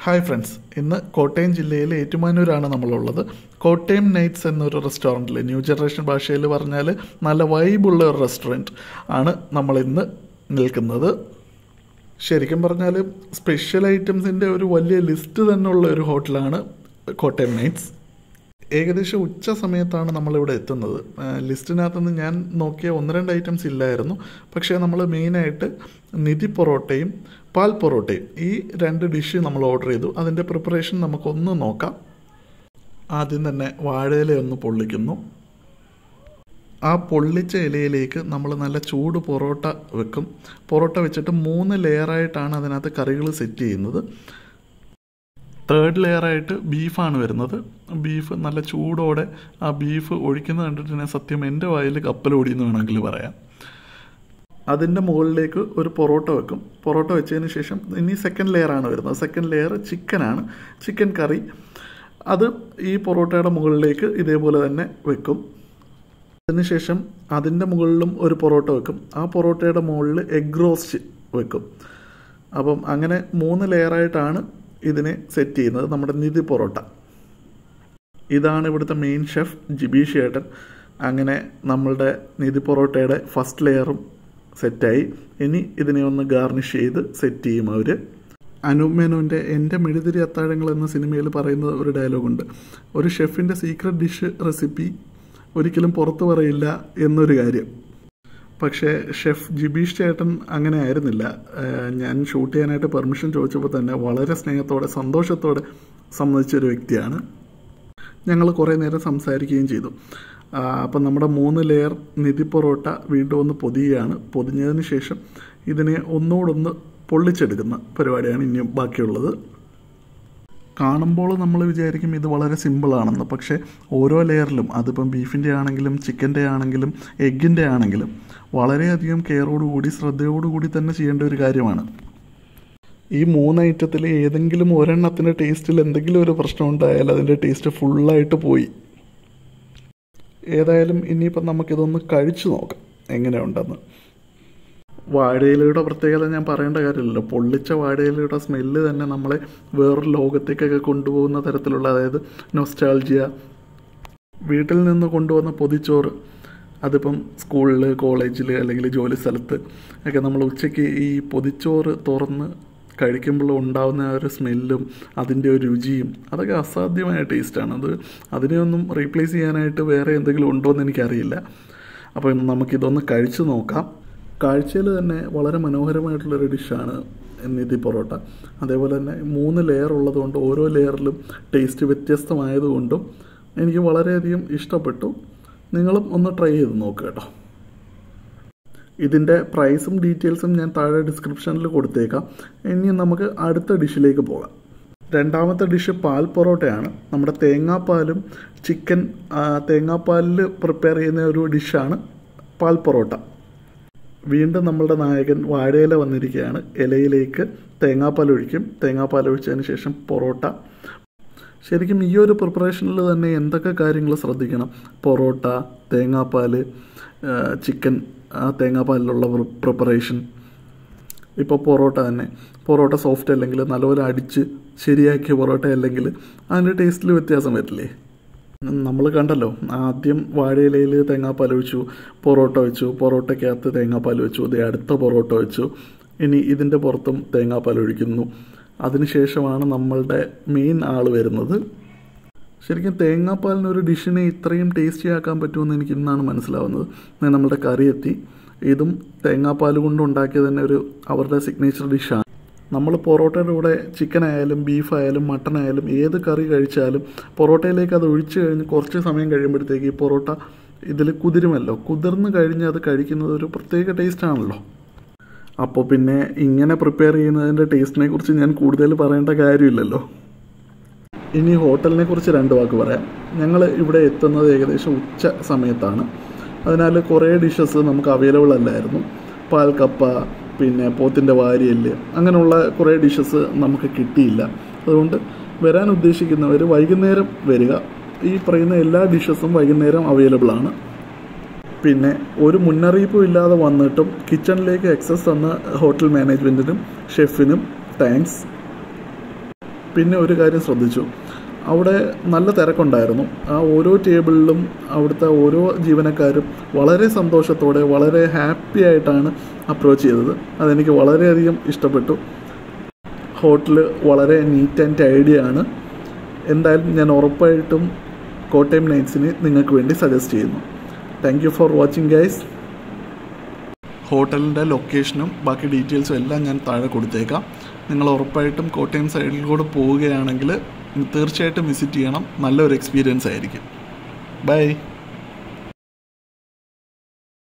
hi friends ഇന്ന് കോട്ടയം ജില്ലയിലെ ഏറ്റുമാനൂരാണ് നമ്മളുള്ളത് കോട്ടയം നൈറ്റ്സ് എന്നൊരു റെസ്റ്റോറൻറ്റിൽ ന്യൂ ജനറേഷൻ ഭാഷയിൽ പറഞ്ഞാൽ നല്ല വൈബുള്ള ഒരു റെസ്റ്റോറൻറ്റ് ആണ് നമ്മൾ ഇന്ന് നിൽക്കുന്നത് ശരിക്കും പറഞ്ഞാൽ സ്പെഷ്യൽ ഐറ്റംസിൻ്റെ ഒരു വലിയ ലിസ്റ്റ് തന്നെ ഉള്ള ഒരു ഹോട്ടലാണ് കോട്ടയം നൈറ്റ്സ് ഏകദേശം ഉച്ച സമയത്താണ് നമ്മളിവിടെ എത്തുന്നത് ആ, ലിസ്റ്റിനകത്ത് നിന്ന് ഞാൻ നോക്കിയ ഒന്ന് രണ്ട് ഐറ്റംസ് ഇല്ലായിരുന്നു പക്ഷേ നമ്മൾ മെയിനായിട്ട് നിധി പൊറോട്ടയും പാൽ പൊറോട്ടയും ഈ രണ്ട് ഡിഷ് നമ്മൾ ഓർഡർ ചെയ്തു അതിൻ്റെ പ്രിപ്പറേഷൻ നമുക്കൊന്ന് നോക്കാം ആദ്യം തന്നെ വാഴയില ഒന്ന് പൊള്ളിക്കുന്നു ആ പൊള്ളിച്ച ഇലയിലേക്ക് നമ്മൾ നല്ല ചൂട് പൊറോട്ട വെക്കും പൊറോട്ട വെച്ചിട്ട് മൂന്ന് ലെയറായിട്ടാണ് അതിനകത്ത് കറികൾ സെറ്റ് ചെയ്യുന്നത് തേർഡ് ലെയറായിട്ട് ബീഫാണ് വരുന്നത് ബീഫ് നല്ല ചൂടോടെ ആ ബീഫ് ഒഴിക്കുന്നത് കണ്ടിട്ട് തന്നെ സത്യം എൻ്റെ വായിൽ കപ്പലോടി എന്ന് വേണമെങ്കിൽ പറയാം അതിൻ്റെ മുകളിലേക്ക് ഒരു പൊറോട്ട വെക്കും പൊറോട്ട വെച്ചതിന് ശേഷം ഇനി സെക്കൻഡ് ലെയറാണ് വരുന്നത് സെക്കൻഡ് ലെയർ ചിക്കനാണ് ചിക്കൻ കറി അത് ഈ പൊറോട്ടയുടെ മുകളിലേക്ക് ഇതേപോലെ തന്നെ വെക്കും അതിനുശേഷം അതിൻ്റെ മുകളിലും ഒരു പൊറോട്ട വെക്കും ആ പൊറോട്ടയുടെ മുകളിൽ എഗ് റോസ്റ്റ് വെക്കും അപ്പം അങ്ങനെ മൂന്ന് ലെയറായിട്ടാണ് ഇതിനെ സെറ്റ് ചെയ്യുന്നത് നമ്മുടെ നിധി പൊറോട്ട ഇതാണ് ഇവിടുത്തെ മെയിൻ ഷെഫ് ജിബീഷ് ഏട്ടൻ അങ്ങനെ നമ്മളുടെ നിധി പൊറോട്ടയുടെ ഫസ്റ്റ് ലെയറും സെറ്റായി ഇനി ഇതിനെ ഒന്ന് ഗാർണിഷ് ചെയ്ത് സെറ്റ് ചെയ്യും അവർ അനൂപ് മേനോൻ്റെ എൻ്റെ മെഴുതിരി അത്താഴങ്ങൾ എന്ന സിനിമയിൽ പറയുന്ന ഒരു ഡയലോഗുണ്ട് ഒരു ഷെഫിൻ്റെ സീക്രട്ട് ഡിഷ് റെസിപ്പി ഒരിക്കലും പുറത്തു പറയില്ല എന്നൊരു കാര്യം പക്ഷേ ഷെഫ് ജിബീഷ് ചേട്ടൻ അങ്ങനെ ആയിരുന്നില്ല ഏഹ് ഞാൻ ഷൂട്ട് ചെയ്യാനായിട്ട് പെർമിഷൻ ചോദിച്ചപ്പോൾ തന്നെ വളരെ സ്നേഹത്തോടെ സന്തോഷത്തോടെ സമ്മതിച്ചൊരു വ്യക്തിയാണ് ഞങ്ങൾ കുറേ നേരം സംസാരിക്കുകയും ചെയ്തു ആ, അപ്പം നമ്മുടെ മൂന്ന് ലെയർ നിധി പൊറോട്ട വീണ്ടും ഒന്ന് പൊതിയുകയാണ് പൊതിഞ്ഞതിന് ശേഷം ഇതിനെ ഒന്നുകൂടൊന്ന് പൊള്ളിച്ചെടുക്കുന്ന പരിപാടിയാണ് ഇനിയും ബാക്കിയുള്ളത് കാണുമ്പോൾ നമ്മൾ വിചാരിക്കും ഇത് വളരെ സിമ്പിളാണെന്ന് പക്ഷേ ഓരോ ലെയറിലും അതിപ്പം ബീഫിൻ്റെ ആണെങ്കിലും ചിക്കൻ്റെ ആണെങ്കിലും എഗ്ഗിൻ്റെ ആണെങ്കിലും വളരെയധികം കെയറോടുകൂടി ശ്രദ്ധയോടുകൂടി തന്നെ ചെയ്യേണ്ട ഒരു കാര്യമാണ് ഈ മൂന്ന് ഐറ്റത്തിൽ ഏതെങ്കിലും ഒരെണ്ണത്തിൻ്റെ ടേസ്റ്റിൽ എന്തെങ്കിലും ഒരു പ്രശ്നം ഉണ്ടായാൽ അതിൻ്റെ ടേസ്റ്റ് ഫുള്ളായിട്ട് പോയി ഏതായാലും ഇനിയിപ്പം നമുക്കിതൊന്ന് കഴിച്ചു നോക്കാം എങ്ങനെയുണ്ടെന്ന് വാഴയിലയുടെ പ്രത്യേകത ഞാൻ പറയേണ്ട കാര്യമില്ലല്ലോ പൊള്ളിച്ച വാഴയിലയുടെ സ്മെല്ല് തന്നെ നമ്മളെ വേറൊരു ലോകത്തേക്കൊക്കെ കൊണ്ടുപോകുന്ന തരത്തിലുള്ള അതായത് നൊസ്റ്റാൾജിയ വീട്ടിൽ നിന്ന് കൊണ്ടുവന്ന പൊതിച്ചോറ് അതിപ്പം സ്കൂളിൽ കോളേജിൽ അല്ലെങ്കിൽ ജോലി സ്ഥലത്ത് ഒക്കെ നമ്മൾ ഉച്ചയ്ക്ക് ഈ പൊതിച്ചോറ് തുറന്ന് കഴിക്കുമ്പോൾ ഉണ്ടാകുന്ന ആ ഒരു സ്മെല്ലും അതിൻ്റെ ഒരു രുചിയും അതൊക്കെ അസാധ്യമായ ടേസ്റ്റാണ് അത് അതിനെയൊന്നും റീപ്ലേസ് ചെയ്യാനായിട്ട് വേറെ എന്തെങ്കിലും ഉണ്ടോ എന്ന് എനിക്കറിയില്ല അപ്പം നമുക്കിതൊന്ന് കഴിച്ചു നോക്കാം കാഴ്ചയിൽ തന്നെ വളരെ മനോഹരമായിട്ടുള്ളൊരു ഡിഷാണ് നിധി പൊറോട്ട അതേപോലെ തന്നെ മൂന്ന് ലെയർ ഉള്ളതുകൊണ്ട് ഓരോ ലെയറിലും ടേസ്റ്റ് വ്യത്യസ്തമായതുകൊണ്ടും എനിക്ക് വളരെയധികം ഇഷ്ടപ്പെട്ടു നിങ്ങളും ഒന്ന് ട്രൈ ചെയ്ത് നോക്കുക കേട്ടോ ഇതിൻ്റെ പ്രൈസും ഡീറ്റെയിൽസും ഞാൻ താഴെ ഡിസ്ക്രിപ്ഷനിൽ കൊടുത്തേക്കാം ഇനി നമുക്ക് അടുത്ത ഡിഷിലേക്ക് പോകാം രണ്ടാമത്തെ ഡിഷ് പാൽ പൊറോട്ടയാണ് നമ്മുടെ തേങ്ങാപ്പാലും ചിക്കൻ ആ, തേങ്ങാപ്പാലിൽ പ്രിപ്പയർ ചെയ്യുന്ന ഒരു ഡിഷാണ് പാൽ പൊറോട്ട വീണ്ടും നമ്മളുടെ നായകൻ വാഴയില വന്നിരിക്കുകയാണ് ഇലയിലേക്ക് തേങ്ങാപ്പാൽ ഒഴിക്കും തേങ്ങാപ്പാൽ ഒഴിച്ചതിന് ശേഷം പൊറോട്ട ശരിക്കും ഈ ഒരു പ്രിപ്പറേഷനിൽ തന്നെ എന്തൊക്കെ കാര്യങ്ങൾ ശ്രദ്ധിക്കണം പൊറോട്ട തേങ്ങാപ്പാൽ ചിക്കൻ ആ തേങ്ങാപ്പാലിലുള്ള പ്രിപ്പറേഷൻ ഇപ്പോൾ പൊറോട്ട തന്നെ പൊറോട്ട സോഫ്റ്റ് അല്ലെങ്കിൽ നല്ലപോലെ അടിച്ച് ശരിയാക്കിയ പൊറോട്ട അല്ലെങ്കിൽ അതിൻ്റെ ടേസ്റ്റിൽ വ്യത്യാസം വരില്ലേ നമ്മൾ കണ്ടല്ലോ ആദ്യം വാഴയിലയിൽ തേങ്ങാപ്പാൽ ഒഴിച്ചു പൊറോട്ട വെച്ചു പൊറോട്ടയ്ക്കകത്ത് തേങ്ങാപ്പാൽ വെച്ചു അതേ അടുത്ത പൊറോട്ട വെച്ചു ഇനി ഇതിൻ്റെ പുറത്തും തേങ്ങാപ്പാൽ ഒഴിക്കുന്നു അതിനുശേഷമാണ് നമ്മളുടെ മെയിൻ ആൾ വരുന്നത് ശരിക്കും തേങ്ങാപ്പാലിന് ഒരു ഡിഷിനെ ഇത്രയും ടേസ്റ്റി ആക്കാൻ പറ്റുമെന്ന് എനിക്ക് ഇന്നാണ് മനസ്സിലാവുന്നത് ദേ നമ്മുടെ കറി എത്തി ഇതും തേങ്ങാപ്പാൽ കൊണ്ട് ഉണ്ടാക്കിയ തന്നെ ഒരു അവരുടെ സിഗ്നേച്ചർ ഡിഷാണ് നമ്മൾ പൊറോട്ടയുടെ കൂടെ ചിക്കൻ ആയാലും ബീഫ് ആയാലും മട്ടൺ ആയാലും ഏത് കറി കഴിച്ചാലും പൊറോട്ടയിലേക്ക് അത് ഒഴിച്ചു കഴിഞ്ഞ് കുറച്ച് സമയം കഴിയുമ്പോഴത്തേക്ക് ഈ പൊറോട്ട ഇതിൽ കുതിരുമല്ലോ കുതിർന്ന് കഴിഞ്ഞ് അത് കഴിക്കുന്നത് ഒരു പ്രത്യേക ടേസ്റ്റ് ആണല്ലോ അപ്പോൾ പിന്നെ ഇങ്ങനെ പ്രിപ്പയർ ചെയ്യുന്നതിൻ്റെ ടേസ്റ്റിനെ കുറിച്ച് ഞാൻ കൂടുതൽ പറയേണ്ട കാര്യമില്ലല്ലോ ഇനി ഹോട്ടലിനെ കുറിച്ച് രണ്ട് വാക്ക് പറയാം ഞങ്ങൾ ഇവിടെ എത്തുന്നത് ഏകദേശം ഉച്ച സമയത്താണ് അതിനാൽ കുറേ ഡിഷസ് നമുക്ക് അവൈലബിൾ അല്ലായിരുന്നു പാൽക്കപ്പ പിന്നെ പോത്തിൻ്റെ വാരിയല് അങ്ങനെയുള്ള കുറേ ഡിഷസ് നമുക്ക് കിട്ടിയില്ല അതുകൊണ്ട് വരാൻ ഉദ്ദേശിക്കുന്നവർ വൈകുന്നേരം വരിക ഈ പറയുന്ന എല്ലാ ഡിഷസും വൈകുന്നേരം അവൈലബിൾ ആണ് പിന്നെ ഒരു മുന്നറിയിപ്പും ഇല്ലാതെ വന്നിട്ടും കിച്ചണിലേക്ക് എക്സസ് തന്ന ഹോട്ടൽ മാനേജ്മെൻറ്റിനും ഷെഫിനും താങ്ക്സ് പിന്നെ ഒരു കാര്യം ശ്രദ്ധിച്ചു അവിടെ നല്ല തിരക്കുണ്ടായിരുന്നു ആ ഓരോ ടേബിളിലും അവിടുത്തെ ഓരോ ജീവനക്കാരും വളരെ സന്തോഷത്തോടെ വളരെ ഹാപ്പി ആയിട്ടാണ് അപ്രോച്ച് ചെയ്തത് അതെനിക്ക് വളരെയധികം ഇഷ്ടപ്പെട്ടു ഹോട്ടൽ വളരെ നീറ്റ് ആൻഡ് ടൈഡി ആണ് എന്തായാലും ഞാൻ ഉറപ്പായിട്ടും കോട്ടയം നൈറ്റ്സിനെ നിങ്ങൾക്ക് വേണ്ടി സജസ്റ്റ് ചെയ്യുന്നു thank you for watching guys ഹോട്ടലിൻ്റെ ലൊക്കേഷനും ബാക്കി ഡീറ്റെയിൽസും എല്ലാം ഞാൻ താഴെ കൊടുത്തേക്കാം നിങ്ങൾ ഉറപ്പായിട്ടും കോട്ടയം സൈഡിൽ കൂടെ പോവുകയാണെങ്കിൽ തീർച്ചയായിട്ടും വിസിറ്റ് ചെയ്യണം നല്ലൊരു എക്സ്പീരിയൻസ് ആയിരിക്കും ബൈ